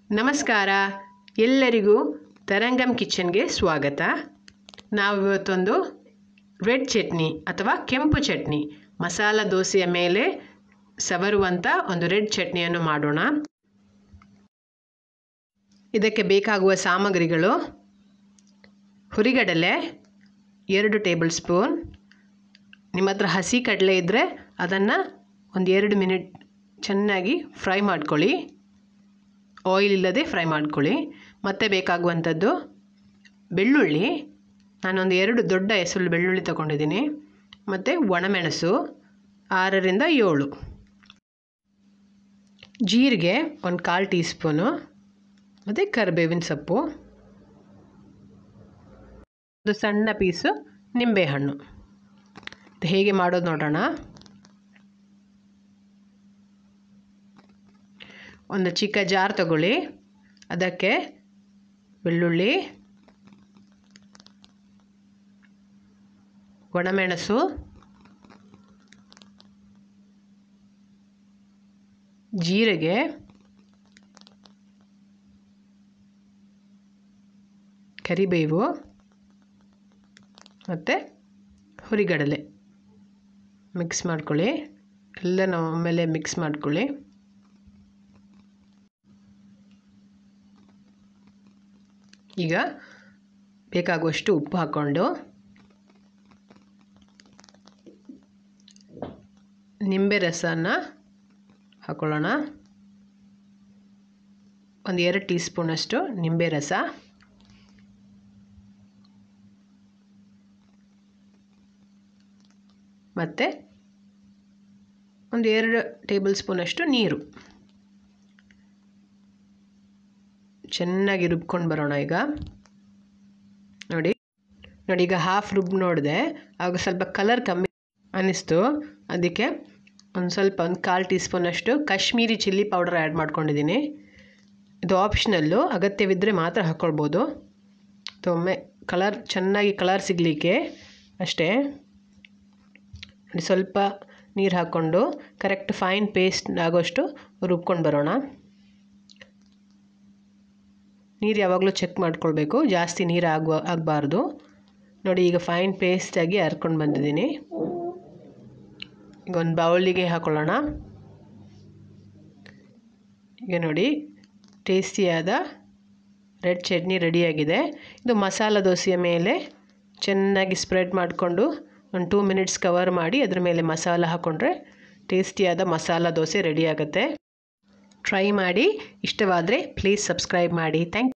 ನಮಸ್ಕಾರ ಎಲ್ಲರಿಗೂ ತರಂಗಮ್ ಕಿಚನ್ಗೆ ಸ್ವಾಗತ ನಾವು ಇವತ್ತೊಂದು ರೆಡ್ ಚಟ್ನಿ ಅಥವಾ ಕೆಂಪು ಚಟ್ನಿ ಮಸಾಲ ದೋಸೆಯ ಮೇಲೆ ಸವರುವಂಥ ಒಂದು ರೆಡ್ ಚಟ್ನಿಯನ್ನು ಮಾಡೋಣ ಇದಕ್ಕೆ ಬೇಕಾಗುವ ಸಾಮಗ್ರಿಗಳು ಹುರಿಗಡಲೆ ಎರಡು ಟೇಬಲ್ ಸ್ಪೂನ್ ನಿಮ್ಮ ಹತ್ರ ಹಸಿ ಕಡಲೆ ಇದ್ದರೆ ಅದನ್ನು ಒಂದು ಎರಡು ಮಿನಿಟ್ ಚೆನ್ನಾಗಿ ಫ್ರೈ ಮಾಡ್ಕೊಳ್ಳಿ ಆಯಿಲ್ ಇಲ್ಲದೆ ಫ್ರೈ ಮಾಡ್ಕೊಳ್ಳಿ ಮತ್ತೆ ಬೇಕಾಗುವಂಥದ್ದು ಬೆಳ್ಳುಳ್ಳಿ ನಾನೊಂದು ಎರಡು ದೊಡ್ಡ ಹೆಸರು ಬೆಳ್ಳುಳ್ಳಿ ತಗೊಂಡಿದ್ದೀನಿ ಮತ್ತು ಒಣಮೆಣಸು ಆರರಿಂದ ಏಳು ಜೀರಿಗೆ ಒಂದು ಕಾಲು ಟೀ ಸ್ಪೂನು ಮತ್ತು ಕರಿಬೇವಿನ ಸೊಪ್ಪು ಒಂದು ಸಣ್ಣ ಪೀಸು ನಿಂಬೆಹಣ್ಣು ಹೇಗೆ ಮಾಡೋದು ನೋಡೋಣ ಒಂದು ಚಿಕ್ಕ ಜಾರ್ ತಗೊಳ್ಳಿ ಅದಕ್ಕೆ ಬೆಳ್ಳುಳ್ಳಿ ಒಣಮೆಣಸು ಜೀರಿಗೆ ಕರಿಬೇವು ಮತ್ತು ಹುರಿಗಡಲೆ ಮಿಕ್ಸ್ ಮಾಡ್ಕೊಳ್ಳಿ ಎಲ್ಲ ನಾವು ಆಮೇಲೆ ಮಿಕ್ಸ್ ಮಾಡ್ಕೊಳ್ಳಿ ಈಗ ಬೇಕಾಗುವಷ್ಟು ಉಪ್ಪು ಹಾಕ್ಕೊಂಡು ನಿಂಬೆ ರಸನ ಹಾಕೊಳ್ಳೋಣ ಒಂದು ಎರಡು ಟೀ ಸ್ಪೂನಷ್ಟು ನಿಂಬೆ ರಸ ಮತ್ತು ಒಂದು ಎರಡು ಟೇಬಲ್ ಸ್ಪೂನಷ್ಟು ನೀರು ಚೆನ್ನಾಗಿ ರುಬ್ಕೊಂಡು ಬರೋಣ ಈಗ ನೋಡಿ ನೋಡಿ ಈಗ ಹಾಫ್ ರುಬ್ ನೋಡಿದೆ ಆಗ ಸ್ವಲ್ಪ ಕಲರ್ ಕಮ್ಮಿ ಅನ್ನಿಸ್ತು ಅದಕ್ಕೆ ಒಂದು ಸ್ವಲ್ಪ ಒಂದು ಕಾಲು ಟೀ ಸ್ಪೂನಷ್ಟು ಕಾಶ್ಮೀರಿ ಚಿಲ್ಲಿ ಪೌಡರ್ ಆ್ಯಡ್ ಮಾಡ್ಕೊಂಡಿದ್ದೀನಿ ಇದು ಆಪ್ಷನಲ್ಲು ಅಗತ್ಯವಿದ್ದರೆ ಮಾತ್ರ ಹಾಕ್ಕೊಳ್ಬೋದು ಒಮ್ಮೆ ಕಲರ್ ಚೆನ್ನಾಗಿ ಕಲರ್ ಸಿಗಲಿಕ್ಕೆ ಅಷ್ಟೇ ಸ್ವಲ್ಪ ನೀರು ಹಾಕ್ಕೊಂಡು ಕರೆಕ್ಟ್ ಫೈನ್ ಪೇಸ್ಟ್ ಆಗೋಷ್ಟು ರುಬ್ಕೊಂಡು ಬರೋಣ ನೀರು ಯಾವಾಗಲೂ ಚೆಕ್ ಮಾಡ್ಕೊಳ್ಬೇಕು ಜಾಸ್ತಿ ನೀರು ಆಗುವ ಆಗಬಾರ್ದು ನೋಡಿ ಈಗ ಫೈನ್ ಪೇಸ್ಟಾಗಿ ಹರ್ಕೊಂಡು ಬಂದಿದ್ದೀನಿ ಈಗ ಒಂದು ಬೌಲಿಗೆ ಹಾಕೊಳ್ಳೋಣ ಈಗ ನೋಡಿ ಟೇಸ್ಟಿಯಾದ ರೆಡ್ ಚಟ್ನಿ ರೆಡಿಯಾಗಿದೆ ಇದು ಮಸಾಲ ದೋಸೆಯ ಮೇಲೆ ಚೆನ್ನಾಗಿ ಸ್ಪ್ರೆಡ್ ಮಾಡಿಕೊಂಡು ಒಂದು ಟೂ ಮಿನಿಟ್ಸ್ ಕವರ್ ಮಾಡಿ ಅದ್ರ ಮೇಲೆ ಮಸಾಲ ಹಾಕ್ಕೊಂಡ್ರೆ ಟೇಸ್ಟಿಯಾದ ಮಸಾಲ ದೋಸೆ ರೆಡಿ ಆಗುತ್ತೆ ಟ್ರೈ ಮಾಡಿ ಇಷ್ಟವಾದರೆ ಪ್ಲೀಸ್ ಸಬ್ಸ್ಕ್ರೈಬ್ ಮಾಡಿ ಥ್ಯಾಂಕ್